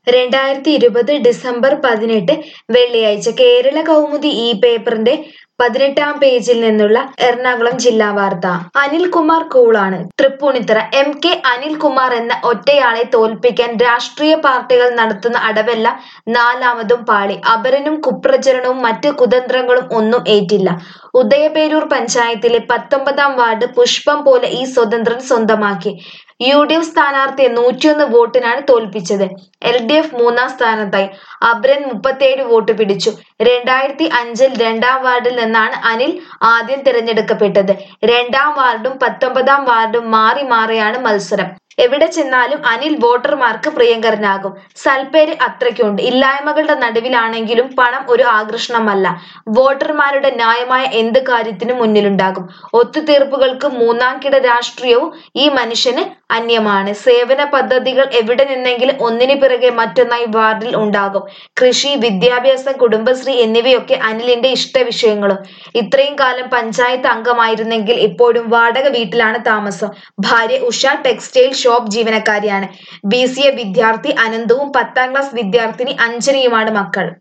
രണ്ടായിരത്തി ഇരുപത് ഡിസംബർ പതിനെട്ട് വെള്ളിയാഴ്ച കേരള കൗമുദി ഈ പേപ്പറിന്റെ പതിനെട്ടാം പേജിൽ നിന്നുള്ള എറണാകുളം ജില്ലാ വാർത്ത അനിൽകുമാർ കൂളാണ് തൃപ്പൂണിത്തറ എം കെ അനിൽകുമാർ എന്ന ഒറ്റയാളെ തോൽപ്പിക്കാൻ രാഷ്ട്രീയ പാർട്ടികൾ നടത്തുന്ന അടവെല്ലാം നാലാമതും പാളി അപരനും കുപ്രചരണവും മറ്റ് കുതന്ത്രങ്ങളും ഒന്നും ഏറ്റില്ല ഉദയപേരൂർ പഞ്ചായത്തിലെ പത്തൊമ്പതാം വാർഡ് പുഷ്പം പോലെ ഈ സ്വതന്ത്രൻ സ്വന്തമാക്കി യു ഡി എഫ് സ്ഥാനാർത്ഥിയെ നൂറ്റിയൊന്ന് വോട്ടിനാണ് തോൽപ്പിച്ചത് എൽ ഡി എഫ് മൂന്നാം സ്ഥാനത്തായി അബ്രൻ മുപ്പത്തിയേഴ് വോട്ട് പിടിച്ചു രണ്ടായിരത്തി അഞ്ചിൽ രണ്ടാം വാർഡിൽ നിന്നാണ് അനിൽ ആദ്യം തിരഞ്ഞെടുക്കപ്പെട്ടത് രണ്ടാം വാർഡും പത്തൊമ്പതാം വാർഡും മാറി മാറിയാണ് മത്സരം എവിടെ ചെന്നാലും അനിൽ വോട്ടർമാർക്ക് പ്രിയങ്കരനാകും സൽപ്പേര് അത്രയ്ക്കുണ്ട് ഇല്ലായ്മകളുടെ നടുവിലാണെങ്കിലും പണം ഒരു ആകർഷണമല്ല വോട്ടർമാരുടെ ന്യായമായ എന്ത് കാര്യത്തിനും മുന്നിലുണ്ടാകും ഒത്തുതീർപ്പുകൾക്ക് മൂന്നാം കിട രാഷ്ട്രീയവും ഈ മനുഷ്യന് അന്യമാണ് സേവന പദ്ധതികൾ എവിടെ നിന്നെങ്കിലും ഒന്നിനു പിറകെ മറ്റൊന്നായി വാർഡിൽ ഉണ്ടാകും കൃഷി വിദ്യാഭ്യാസം കുടുംബശ്രീ എന്നിവയൊക്കെ അനിലിന്റെ ഇഷ്ടവിഷയങ്ങളും ഇത്രയും കാലം പഞ്ചായത്ത് അംഗമായിരുന്നെങ്കിൽ ഇപ്പോഴും വാടക വീട്ടിലാണ് താമസം ഭാര്യ ഉഷ ടെക്സ്റ്റൈൽ ഷോപ്പ് ജീവനക്കാരിയാണ് ബി സി എ വിദ്യാർത്ഥി അനന്തവും പത്താം ക്ലാസ് വിദ്യാർത്ഥിനി അഞ്ജനയുമാണ് മക്കൾ